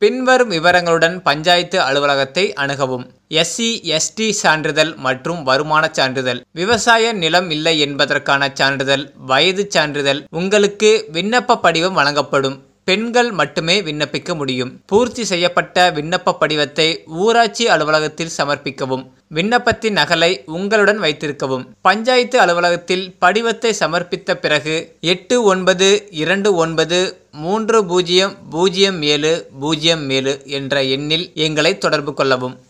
பின்வரும் விவரங்களுடன் பஞ்சாயத்து அலுவலகத்தை அணுகவும் எஸ்சி எஸ்டி சான்றிதழ் மற்றும் வருமானச் சான்றிதழ் விவசாய நிலம் இல்லை என்பதற்கான சான்றிதழ் வயது சான்றிதழ் உங்களுக்கு விண்ணப்ப படிவம் வழங்கப்படும் பெண்கள் மட்டுமே விண்ணப்பிக்க முடியும் பூர்த்தி செய்யப்பட்ட விண்ணப்ப படிவத்தை ஊராட்சி அலுவலகத்தில் சமர்ப்பிக்கவும் விண்ணப்பத்தின் நகலை உங்களுடன் வைத்திருக்கவும் பஞ்சாயத்து அலுவலகத்தில் படிவத்தை சமர்ப்பித்த பிறகு எட்டு ஒன்பது இரண்டு ஒன்பது மூன்று பூஜ்ஜியம் பூஜ்ஜியம் ஏழு பூஜ்ஜியம் ஏழு என்ற எண்ணில் எங்களை தொடர்பு கொள்ளவும்